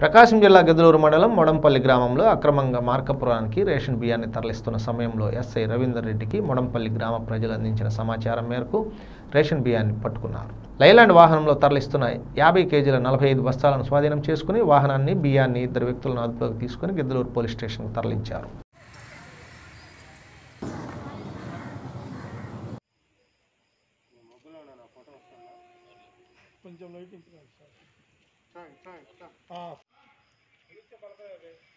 ప్రకాశం జిల్లా గెదలూరు మండలం మొడంపల్లి గ్రామంలో అక్రమంగా మార్కపురానికి రేషన్ బియ్యాన్ని తరలిస్తున్న సమయంలో ఎస్ఐ రవీందర్ రెడ్డికి మొడంపల్లి గ్రామ ప్రజలు అందించిన సమాచారం మేరకు రేషన్ బియ్యాన్ని పట్టుకున్నారు లైలాండ్ వాహనంలో తరలిస్తున్న యాభై కేజీల నలభై ఐదు బస్తాలను స్వాధీనం చేసుకుని వాహనాన్ని బియ్యాన్ని ఇద్దరు వ్యక్తులను అదుపులోకి తీసుకుని గెదలూరు పోలీస్ స్టేషన్కు తరలించారు కొంచెం లైట్ ఇంపుతాను సార్